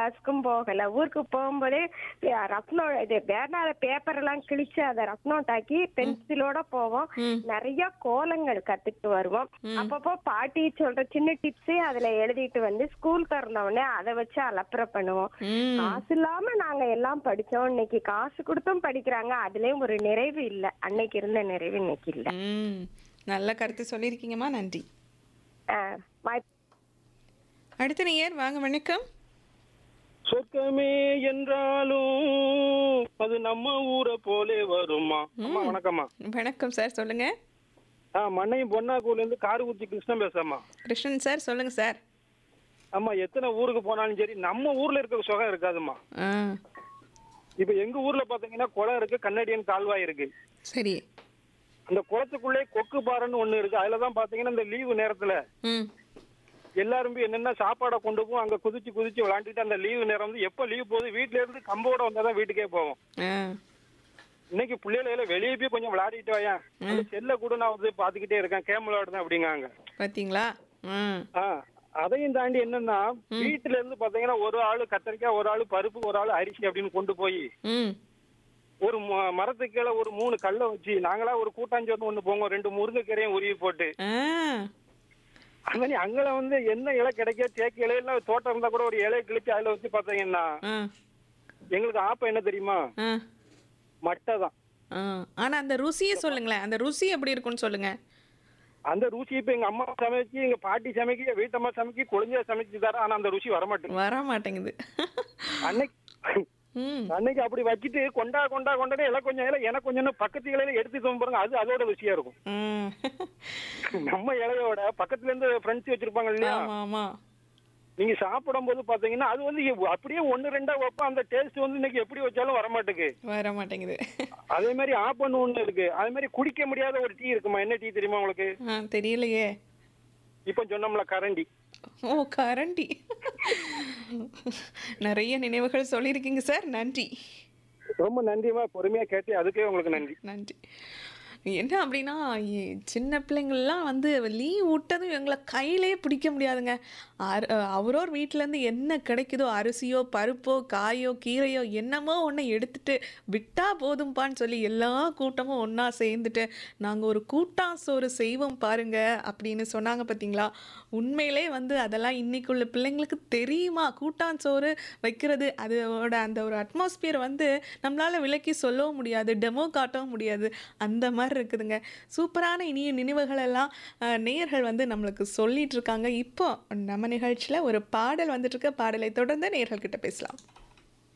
கிளாஸ்க்கும் போகல ஊருக்கு போகும்போதே அஹ், ரத்னோ இது பேனால பேப்பர் எல்லாம் கிழிச்சு அதை ரத்னோட்டாக்கி பென்சிலோட போவோம் ம். நிறைய கோலங்கள் கத்துக்கிட்டு வருவோம் அப்பப்போ பாட்டி சொல்ற சின்ன டிப்ஸே அதுல எழுதிட்டு வந்து ஸ்கூல் திறந்த உடனே அதை வச்சு அலப்பறை பண்ணுவோம் ம் காசு இல்லாம நாங்க எல்லாம் படிச்சோம் இன்னைக்கு காசு கொடுத்தும் படிக்கிறாங்க அதுலயும் ஒரு நிறைவு இல்ல அன்னைக்கு இருந்த நிறைவு இன்னைக்கு இல்ல ம் நல்ல கருத்து சொல்லியிருக்கீங்கம்மா நன்றி அஹ், வாய்ப்பு அடுத்த நேயர் வாங்க வணக்கம் சொர்க்கமே என்றாலும் அது நம்ம ஊரை போலே வருமா அம்மா வணக்கம்மா வணக்கம் சார் சொல்லுங்க ஆ மண்ணையும் பொன்னாக்கூர்ல இருந்து காரக்குச்சி கிருஷ்ணன் பேசுறேம்மா கிருஷ்ணன் சார் சொல்லுங்க சார் அம்மா எத்தனை ஊருக்கு போனாலும் சரி நம்ம ஊர்ல இருக்க சுகம் இருக்காதும்மா ஆ இப்ப எங்க ஊர்ல பாத்தீங்கன்னா குளம் இருக்கு கன்னடியன் கால்வாய் இருக்கு சரி அந்த குளத்துக்குள்ளே கொக்கு பாறைன்னு ஒண்ணு இருக்கு அதுலதான் பாத்தீங்கன்னா இந்த லீவு நேரத்துல ம் எல்லாரும் போய் என்னென்ன சாப்பாடை கொண்டு போய் அங்க குதிச்சு குதிச்சு விளாண்டுட்டு அந்த லீவு நேரம் வந்து எப்ப லீவு போகுது வீட்ல இருந்து கம்போட வந்தாதான் வீட்டுக்கே போவோம் ஆ இன்னைக்கு பிள்ளைகளை வெளியே போய் கொஞ்சம் விளையாடிட்டு வாயா செல்ல கூட நான் வந்து பாத்துக்கிட்டே இருக்கேன் கேம் விளையாடுறேன் அப்படிங்காங்க பார்த்தீங்களா ம் ஆ, அதையும் தாண்டி என்னன்னா வீட்டுல இருந்து பாத்தீங்கன்னா ஒரு ஆளு கத்திரிக்காய் ஒரு ஆளு பருப்பு ஒரு ஆளு அரிசி அப்படின்னு கொண்டு போய் ம் ஒரு ம- மரத்துக்கு கீழே ஒரு மூணு கல்லை வச்சு நாங்களா ஒரு கூட்டாஞ்சோறு ஒண்ணு போங்க ரெண்டு முருங்கைக்கீரையும் உருவி போட்டு ஆ அது மாதிரி அங்கே வந்து என்ன இலை கிடைக்க தேக்கு இலையில தோட்டம் இருந்தா கூட ஒரு இலையை கிழிச்சு அதுல வச்சு பாத்தீங்கன்னா ஆ எங்களுக்கு ஆப்பம் என்ன தெரியுமா ஆ மட்டை தான் ஆ ஆனா அந்த ருசியை சொல்லுங்களேன் அந்த ருசி எப்படி இருக்கும்னு சொல்லுங்க அந்த ருசி இப்ப எங்க அம்மா சமைச்சு எங்க பாட்டி சமைக்க வீட்டம்மா சமைக்க குழந்தைய சமைச்சு தர ஆனா அந்த ருசி வர மாட்டேங்குது வர மாட்டேங்குது அன்னைக்கு ம் அன்னைக்கு அப்படி வச்சுட்டு கொண்டா கொண்டா கொண்டாடே எல்லாம் கொஞ்சம் இலை எனக்கு கொஞ்சம் பக்கத்து இலையில எடுத்து தோம் பாருங்க அது அதோட ருசியா இருக்கும் ம் நம்ம இலையோட பக்கத்துல இருந்து ஃப்ரெண்ட்ஸ் வச்சிருப்பாங்க இல்லையா ஆமா ஆமா நீங்க சாப்பிடும் போது பாத்தீங்கன்னா அது வந்து எவ்- அப்படியே ஒண்ணு ரெண்டா வைப்பா அந்த டேஸ்ட் வந்து இன்னைக்கு எப்படி வச்சாலும் வர மாட்டேங்குது வர மாட்டேங்குது அதே மாதிரி ஆப்பன்னு ஒண்ணு இருக்கு அதே மாதிரி குடிக்க முடியாத ஒரு டீ இருக்குமா என்ன டீ தெரியுமா உங்களுக்கு ஆ தெரியலையே இப்ப சொன்னோம்ல கரண்டி ஓ கரண்டி நிறைய நினைவுகள் சொல்லியிருக்கீங்க சார் நன்றி ரொம்ப நன்றிமா பொறுமையா கேட்டு அதுக்கே உங்களுக்கு நன்றி நன்றி என்ன அப்படின்னா இ- சின்ன பிள்ளைங்கள்லாம் வந்து லீவ் விட்டதும் எங்களை கையிலே பிடிக்க முடியாதுங்க அரு- அவரோர் வீட்டிலேருந்து என்ன கிடைக்குதோ அரிசியோ பருப்போ காயோ கீரையோ என்னமோ ஒன்று எடுத்துட்டு விட்டா போதும்ப்பான்னு சொல்லி எல்லா கூட்டமும் ஒன்றா சேர்ந்துட்டு நாங்கள் ஒரு கூட்டாஞ்சோறு செய்வோம் பாருங்க அப்படின்னு சொன்னாங்க பார்த்தீங்களா உண்மையிலே வந்து அதெல்லாம் இன்னைக்குள்ள பிள்ளைங்களுக்கு தெரியுமா கூட்டாஞ்சோறு வைக்கிறது அதோட அந்த ஒரு அட்மாஸ்பியர் வந்து நம்மளால் விளக்கி சொல்லவும் முடியாது டெமோ காட்டவும் முடியாது அந்த மாதிரி இருக்குதுங்க சூப்பரான இனிய நினைவுகள் எல்லாம் அஹ், நேயர்கள் வந்து நம்மளுக்கு சொல்லிட்டு இருக்காங்க இப்போ நம்ம நிகழ்ச்சியில் ஒரு பாடல் வந்துட்டு இருக்க பாடலை தொடர்ந்து நேயர்கள் கிட்ட பேசலாம்